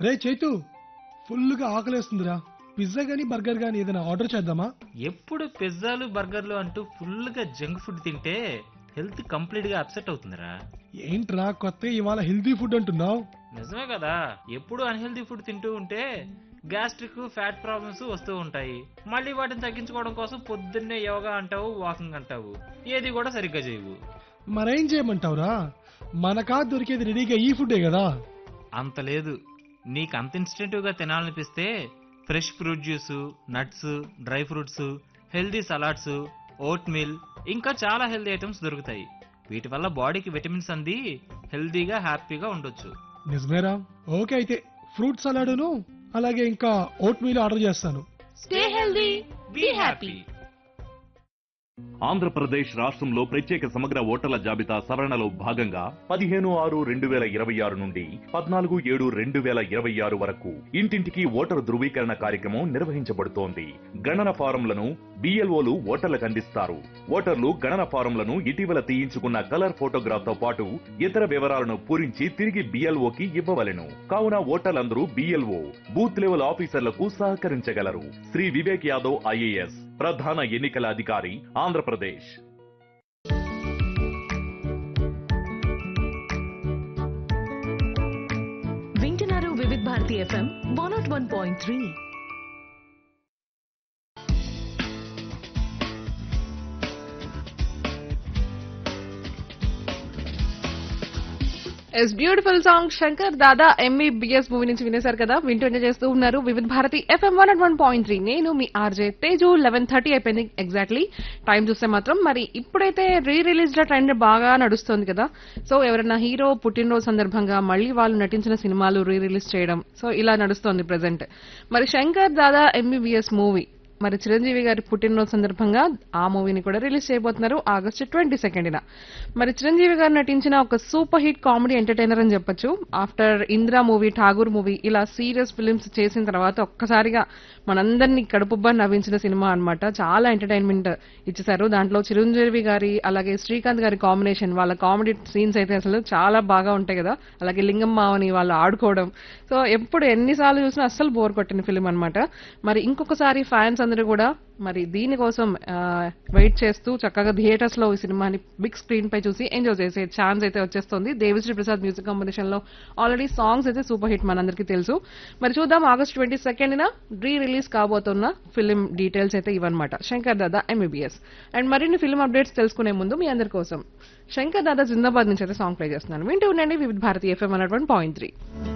రే చైతు ఫుల్గా ఆకలేస్తుందిరా పిజ్జా గానీ బర్గర్ గానీ ఏదైనా ఆర్డర్ చేద్దామా ఎప్పుడు పిజ్జాలు బర్గర్లు అంటూ ఫుల్గా జంక్ ఫుడ్ తింటే హెల్త్ కంప్లీట్ గా అప్సెట్ అవుతుందిరా ఏంట్రా కొత్త ఇవాళ హెల్తీ ఫుడ్ అంటున్నావు నిజమే కదా ఎప్పుడు అన్హెల్దీ ఫుడ్ తింటూ ఉంటే గ్యాస్ట్రిక్ ఫ్యాట్ ప్రాబ్లమ్స్ వస్తూ ఉంటాయి మళ్ళీ వాటిని తగ్గించుకోవడం కోసం పొద్దున్నే యోగా అంటావు వాకింగ్ అంటావు ఏది కూడా సరిగ్గా చేయవు మరేం చేయమంటావురా మనకా దొరికేది రెడీగా ఈ ఫుడ్డే కదా అంత లేదు నీకు అంత ఇన్స్టెంటివ్ గా తినాలనిపిస్తే fresh fruit juice nuts dry fruits healthy salads oatmeal ఇంకా చాలా హెల్దీ ఐటమ్స్ దొరుకుతాయి వీటి వల్ల బాడీకి విటమిన్స్ అంది హెల్దీగా హ్యాపీగా ఉండొచ్చు నిజమేరా ఓకే అయితే ఫ్రూట్ సలాడును అలాగే ఇంకా ఓట్ మీల్ ఆర్డర్ చేస్తాను stay healthy be happy Andhra Pradesh రాష్ట్రంలో ప్రత్యేక సమగ్ర ఓటర్ల జాబితా సవరణలో భాగంగా పదిహేను ఆరు రెండు వేల ఇరవై ఆరు నుండి పద్నాలుగు ఏడు రెండు వేల ఇరవై ఆరు వరకు ఇంటింటికి ఓటరు ధృవీకరణ కార్యక్రమం నిర్వహించబడుతోంది గణన ఫారంలను బిఎల్ఓలు ఓటర్లకు అందిస్తారు ఓటర్లు గణన ఫారంలను ఇటీవల తీయించుకున్న కలర్ ఫోటోగ్రాఫ్ తో పాటు ఇతర వివరాలను పూరించి తిరిగి బిఎల్ఓకి ఇవ్వవలెను కావున ఓటర్లందరూ బిఎల్ఓ బూత్ లెవెల్ ఆఫీసర్లకు సహకరించగలరు శ్రీ వివేక్ యాదవ్ ఐఏఎస్ ప్రధాన ఎన్నికల అధికారి ఆంధ్రప్రదేశ్ వింటున్నారు Vividh Bharati FM one nought one point three yes beautiful song Shankar Dada MBBS movie నుంచి వినేశారు కదా వింటూ ఎంజాయ్ చేస్తూ ఉన్నారు Vividh Bharati FM one one point three నేను మీ ఆర్జే తేజు లెవెన్ థర్టీ అయిపోయింది ఎగ్జాక్ట్లీ టైం చూస్తే మాత్రం మరి ఇప్పుడైతే రీ రిలీజ్ ట్రెండ్ బాగా నడుస్తుంది కదా సో ఎవరైనా హీరో పుట్టినరోజు సందర్భంగా మళ్ళీ వాళ్ళు నటించిన సినిమాలు రీ రిలీజ్ చేయడం సో ఇలా నడుస్తోంది ప్రెసెంట్ మరి శంకర్ దాదా ఎంబీబీఎస్ మూవీ మరి చిరంజీవి గారి పుట్టినరోజు సందర్భంగా ఆ మూవీని కూడా రిలీజ్ చేయబోతున్నారు ఆగస్టు ట్వంటీ సెకండ్న మరి చిరంజీవి గారు నటించిన ఒక సూపర్ హిట్ కామెడీ ఎంటర్టైనర్ అని చెప్పొచ్చు after Indira movie Tagore movie ఇలా సీరియస్ ఫిలిమ్స్ చేసిన తర్వాత ఒక్కసారిగా మనందరినీ కడుపుబ్బా నవ్వించిన సినిమా అన్నమాట చాలా ఎంటర్టైన్మెంట్ ఇచ్చేసారు దాంట్లో చిరంజీవి గారి అలాగే శ్రీకాంత్ గారి కాంబినేషన్ వాళ్ళ కామెడీ సీన్స్ అయితే అసలు చాలా బాగా ఉంటాయి కదా అలాగే లింగం మావని వాళ్ళు ఆడుకోవడం సో ఎప్పుడు ఎన్నిసార్లు చూసినా అస్సలు బోర్ కొట్టిన ఫిలిం అన్నమాట మరి ఇంకొకసారి ఫ్యాన్స్ అందరూ కూడా మరి దీనికోసం వెయిట్ చేస్తూ చక్కగా థియేటర్స్ లో ఈ సినిమాని బిగ్ స్క్రీన్ పై చూసి ఎంజాయ్ చేసే ఛాన్స్ అయితే వచ్చేస్తుంది దేవిశ్రీ ప్రసాద్ మ్యూజిక్ కాంబినేషన్ లో ఆల్రెడీ సాంగ్స్ అయితే సూపర్ హిట్ మనందరికీ తెలుసు మరి చూద్దాం ఆగస్ట్ ట్వంటీ సెకండ్ న రీ రిలీజ్ కాబోతున్న ఫిలిం డీటెయిల్స్ అయితే ఇవన్నమాట శంకర్ దాదా ఎంబీబీఎస్ అండ్ మరిన్ని ఫిలిం అప్డేట్స్ తెలుసుకునే ముందు మీ అందరి కోసం శంకర్ దాదా జిందాబాద్ నుంచి అయితే సాంగ్ ప్లే చేస్తున్నాను వింటూ ఉండండి Vividh Bharati FM one point three